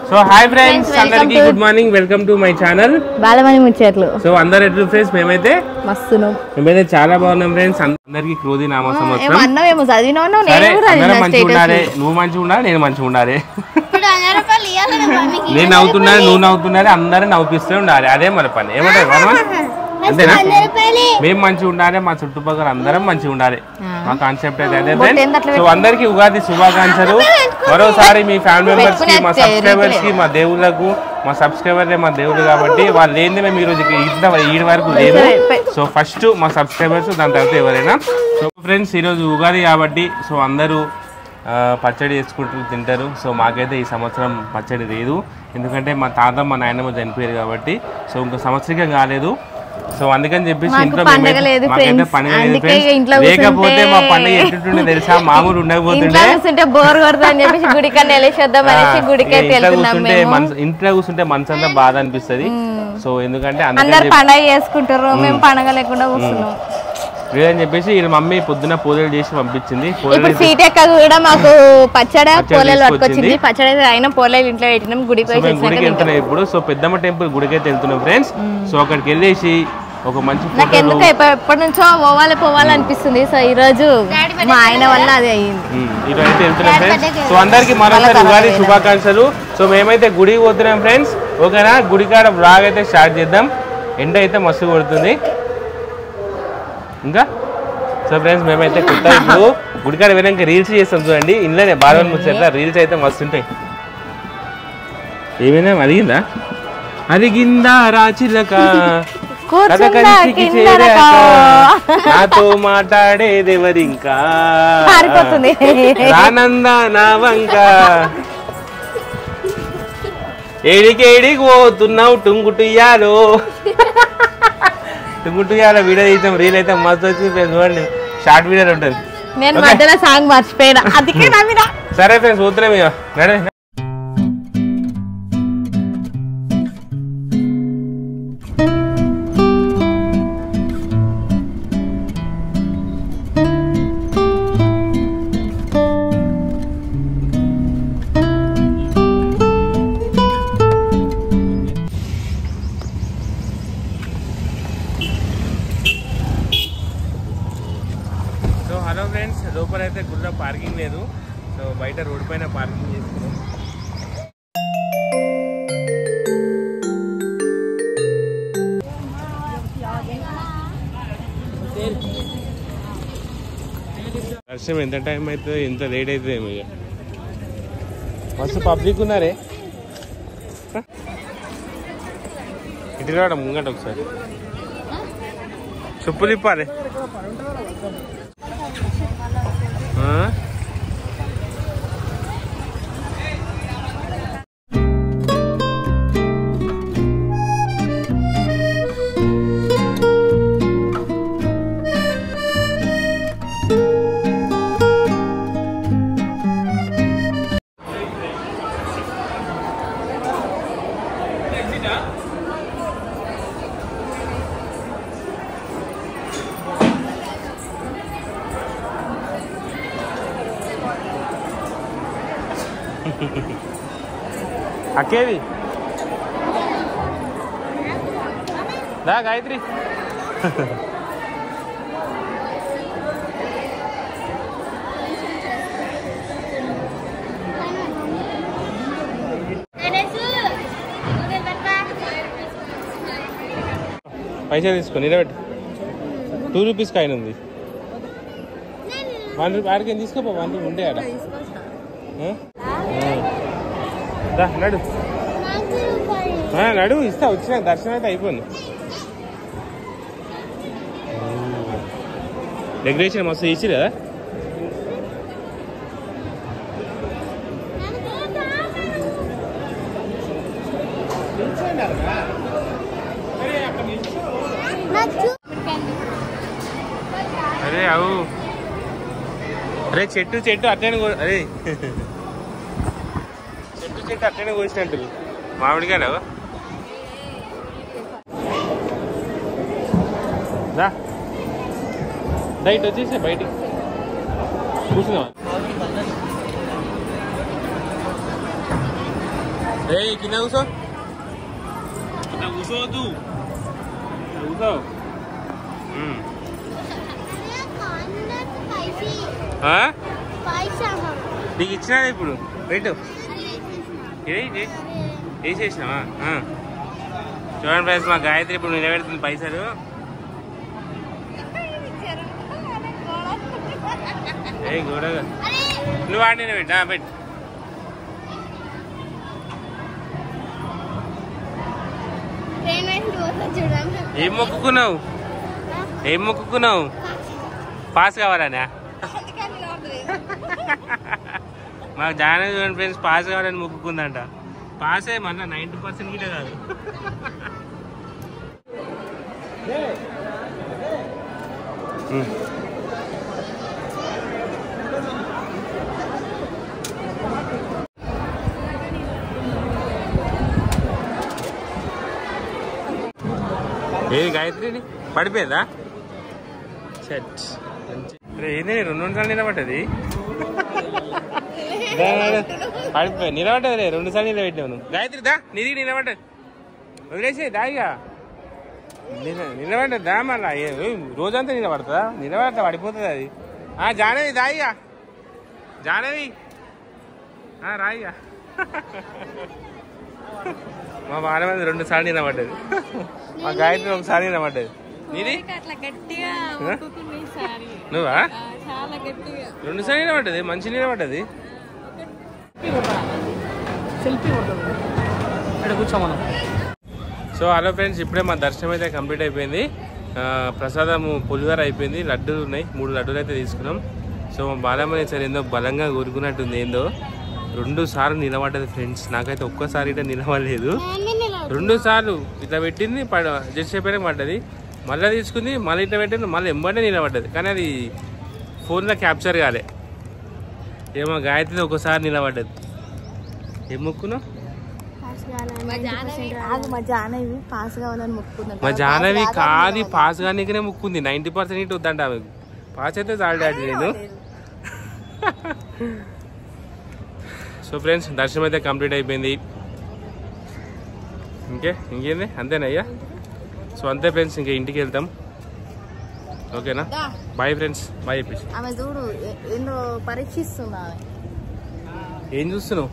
So hi friends welcome అందరికి to- good morning welcome to my channel Balamani Muchchatlu so అందరు ఎట్లు friends మేమైతే మస్తును మేమైతే చాలా బాగున్నాం ఫ్రెండ్స్ అందరికి క్రోధి నామ ఏమో సంవత్సరం అన్నావేమో చదివినావు నేను సరే కూడా అందరం చదివిన మంచిగా ఉండాలి స్టేటస్ నువ్వు మంచిగా ఉండాలి నేను మంచిగా ఉండాలి ఇప్పుడు వంద రూపాయలు ఇవ్వాలి కదా మమ్మీకి. నేను నవ్వుతున్నాను నువ్వు నవ్వుతున్నాను అందరూ నవ్విస్తూ ఉండాలి అదే మన పని ఏమంటారు వర్మ? అంతేనా వంద రూపాయలు మేము మంచిగా ఉండాలి మా చుట్టుపక్కల అందరం మంచిగా ఉండాలి మా కాన్సెప్ట్ అయితే అదే బొట్టు ఎంత అట్లా సో అందరికి ఉగాది శుభాకాంక్షలు మరోసారి మీ ఫ్యామిలీ మెంబర్స్ కి మా పెట్టుకునే సబ్స్క్రైబర్స్ కి మా దేవుళ్ళకు మా సబ్స్క్రైబర్లే మా దేవుళ్ళు కాబట్టి వాళ్ళు లేనిదే మేము ఈ రోజు ఇంత ఈ వరకు లేదు సో ఫస్ట్ మా సబ్స్క్రైబర్స్ దాని తర్వాత ఎవరైనా సో ఫ్రెండ్స్ ఈరోజు ఉగాది కాబట్టి సో అందరూ ఆ, పచ్చడి చేసుకుంటూ తింటారు సో మాకైతే ఈ సంవత్సరం పచ్చడి లేదు ఎందుకంటే మా తాత మా నాయనమ్మ చనిపోయారు కాబట్టి సో ఇంకో సంవత్సరికం కాలేదు సో అందుకని చెప్పేసి మాకు ఇంట్లో పండగ మేమైతే- లేదు మాకైతే friends. పండగ లేదు అందుకే friends. ఇంట్లో లేకపోతే మా కూర్చుంటే- పండగ ఎట్టుంటుండే తెలుసా మామూలు ఇంట్లో ఉండకపోతుండే కూర్చుంటే బోర్ కొడుతుంది అని చెప్పేసి గుడికన్నా వెళ్ళేసేద్దాం అనేసి ఆ, గుడికి ఇక అయితే ఇంట్లో వెళ్తున్నాం కూర్చుంటే మేము మనసు ఇంట్లో కూర్చుంటే మనసు అంతా బాధ అనిపిస్తుంది సో ఎందుకంటే అందుకని అందరు చెప్పి- పండగ చేసుకుంటారు మేము పండగ లేకుండా కూర్చున్నాం లేదని చెప్పేసి వీళ్ళ మమ్మీ పొద్దున పూజలు చేసి పంపించింది పూజలు ఇప్పుడు సీట్ ఎక్క కూడా మాకు పచ్చడి పచ్చడి పోలేలు తీసుకొచ్చింది. పట్టుకొచ్చింది పచ్చడి అయితే అయినా పోలేలు ఇంట్లో పెట్టినాం గుడికి సో పోయి మేము గుడికి చేసినాక వెళ్తున్నాం ఇప్పుడు సో పెద్దమ్మ టెంపుల్ గుడికి అయితే వెళ్తున్నాం ఫ్రెండ్స్ సో అక్కడికి వెళ్ళేసి ఒక మంచి నాకు ఫోటోలు ఎందుకు ఎప్ప- ఎప్పటి నుంచో పోవాలి పోవాలి అనిపిస్తుంది సో ఈ రోజు మా ఆయన వల్ల అది అయ్యింది ఉమ్, ఈరోజు అయితే వెళ్తున్నాం ఫ్రెండ్స్ సో అందరికి మరోసారి ఉగాది శుభాకాంక్షలు సో మేమైతే గుడికి పోతున్నాం ఫ్రెండ్స్ ఓకేనా గుడికాడ బ్లాగ్ అయితే స్టార్ట్ చేద్దాం ఎండ అయితే మస్తు కొడుతుంది ఇంకా సో ఫ్రెండ్స్ మేమైతే కొత్త ఇప్పుడు గుడికాడ వినాక రీల్స్ చేస్తాం చూడండి ఇంట్లోనే బాగా ముచ్చట్లా రీల్స్ అయితే మస్తు ఉంటాయి ఏమైనా అడిగిందా అడిగిందా రాచిలక కథ కూర్చుందా కంచికి కిందనకా. చేరాక నాతో మాట్లాడేది ఎవరింకా పారిపోతుంది రానంద నా వంక ఏడికేడికి పోతున్నావు టుంగుటుయ్యాలో టుంగుటుయ్యాలో వీడియో తీసాం రీల్ అయితే మస్తు వచ్చింది ఫ్రెండ్స్ చూడండి షార్ట్ వీడియో ఉంటుంది నేను మధ్యలో సాంగ్ మర్చిపోయినా అందుకే నవ్వినా సరే ఫ్రెండ్స్ పోతున్నాం ఇక నడే సో హలో ఫ్రెండ్స్ లోపల అయితే గుళ్ళ పార్కింగ్ లేదు సో బయట రోడ్ పైన పార్కింగ్ చేసుకున్నాం దర్శనం ఎంత టైం అవుతుంది ఎంత లేట్ అవుతుంది ఏమో ఇక మస్తు పబ్లిక్ ఉన్నారే హ? ఇటు రావడం ముంగట ఒకసారి చెప్పులు ఇప్పాలి ఆ? అక్కేది దా గాయత్రి గణేష్, నువ్వు పెట్టా. పైసలు తీసుకో నిలబెట్టు టూ రూపీస్ కాయిన్ ఉంది వన్ రూపీ ఆడికి ఏం తీసుకోపో వన్ రూపీ ఉండే ఆడ ఆ? ఆ. దా నడు నాకు రూపాయలు. ఆ, నడు ఇస్తా వచ్చిన దర్శనం అయితే అయిపోయింది డెకరేషన్ మస్తు చేసి కదా నాకు అరే అవు అరే చెట్టు చెట్టు అట్లనే కో- అరే చెట్టు చెట్టు అట్లనే కోసినట్టు మామిడికాయ దా దా ఇటు వచ్చేసే బయటికి కూర్చున్నావా ఏ కింద కూర్చో కింద కూర్చోవద్దు కూర్చో ఉమ్. స్పైసీ ఆ? స్పైసీ నీకు ఇచ్చినా ఇప్పుడు పెట్టు ఏ వేసేసినావా ఆ. చూడండి ఫ్రెండ్స్ మా గాయత్రి ఇప్పుడు నిలబెడుతుంది పైసలు ఏ గోడ నువ్వు ఆడి నిలబెట్టు ఆ, పెట్టు ట్రైన్ వైపు పోతా చూడండి ఏం మొక్కుకున్నావు ఏం మొక్కుకున్నావు పాస్ కావాలనా మాకు జాయిన్ చూడండి ఫ్రెండ్స్ పాస్ కావాలని మొక్కుకుందంట పాస్ అయ్యి మళ్ళీ నైంటీ పర్సెంట్ గిట్ట కాదు ఉమ్. ఏది గాయత్రిని పడిపోయిందా షట్ రే, ఏంది నీ రెండు రెండు సార్లు నిలబడ్డది దా, దా, దా. పడిపోయి నిలబడ్డది రే రెండు సార్లు నిలబెట్టావు నువ్వు గాయత్రి దా నిధి నిలబడ్డది వదిలేసి దాయిగా నిలబడ్డది దా మళ్ళా ఏ, ఏ, రోజంతా నిలబడుతుందా నిలబడతా పడిపోతుంది అది ఆ జానవి దాయిగా జానవి ఆ, రాయిగా మా బాలమంది రెండు సార్లు నిలబడ్డది మా గాయత్రి ఒకసారి నిలబడ్డది నీది అట్లా గట్టిగా ఆ? మొక్కుకుంది ఈసారి. నువ్వా ఆ, చాలా గట్టిగా రెండు సార్లు నిలబడ్డది మంచి నిలబడ్డది సెల్ఫీ కొడుతుంది ఇక్కడ కూర్చో మనం సో హలో ఫ్రెండ్స్ ఇప్పుడే మా దర్శనం అయితే కంప్లీట్ అయిపోయింది ఆ, ప్రసాదము పులిహోర అయిపోయింది లడ్డూలు ఉన్నాయి మూడు లడ్డూలు అయితే తీసుకున్నాం సో మా బాలమ్మని సరే ఏందో బలంగా కోరుకున్నట్టుంది ఏందో రెండు సార్లు నిలబడ్డది ఫ్రెండ్స్ నాకైతే ఒక్కసారి ఇట్లా నిలబడలేదు రెండు సార్లు ఇట్లా పెట్టింది పడ జస్ట్ చెప్పాక పడ్డది మళ్ళీ తీసుకుంది మళ్ళీ ఇట్లా పెట్టింది మళ్ళీ ఎంబడే నిలబడ్డది కానీ అది ఫోన్లో క్యాప్చర్ కాలే ఏమో గాయత్రి ఒకసారి నిలబడ్డది ఏం మొక్కున్నావు మా జాహ్నవి ఆగు, మా జాహ్నవి పాస్ కావాలని మొక్కుకుందంట మా జాహ్నవి కాది పాస్ కానీకనే ముక్కుంది నైంటీ పర్సెంట్ ఇటు వద్దంట ఆమెకు పాస్ అయితే చాలు డాడీ నేను సో ఫ్రెండ్స్ దర్శనం అయితే కంప్లీట్ అయిపోయింది ఇంకే ఇంకేంది అంతేనయ్యా సో అంతే ఫ్రెండ్స్ ఇంకా ఇంటికి వెళ్తాం ఓకేనా దా. బాయ్ ఫ్రెండ్స్ బాయ్ చెప్పేసి ఆమె చూడు ఏ- ఏందో పరీక్షిస్తుంది ఆమె ఏం చూస్తున్నావు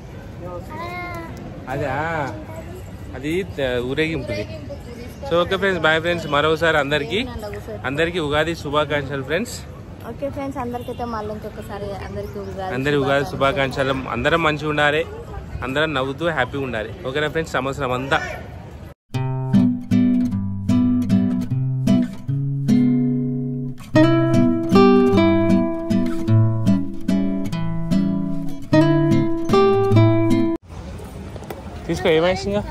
అదా అది త- ఊరేగింపుది so okay friends bye friends మరోసారి అందరికీ అందులో కూర్చో. అందరికీ ఉగాది శుభాకాంక్షలు ఫ్రెండ్స్ ఓకే ఫ్రెండ్స్ అందరికైతే మళ్ళీ ఇంకొకసారి అందరికి ఉగాది అందరి ఉగాది శుభాకాంక్షలు అందరం మంచిగా ఉండాలి అందరం నవ్వుతూ హ్యాపీగా ఉండాలి ఓకేనా ఫ్రెండ్స్ సంవత్సరం అంతా తీసుకో ఏమైంది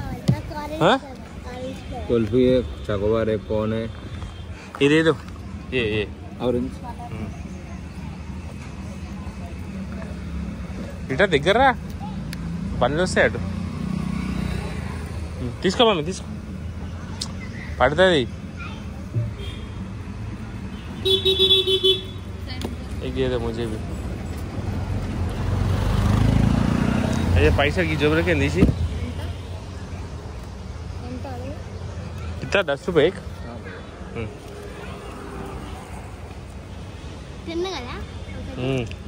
कुल्फी है चकोबार है कौन है ఇదేదో ఏ ఏ ऑरेंज ఇట దగ్గర పనులు వస్తాయి అటు తీసుకో మమ్మీ తీసుకో పడుతుంది ఏదో मुझे भी అదే పైసా ఈ జోబులకి తీసి ఇట్లా దస్ రూపాయ ఏక్? తిన్న కదా ఉమ్.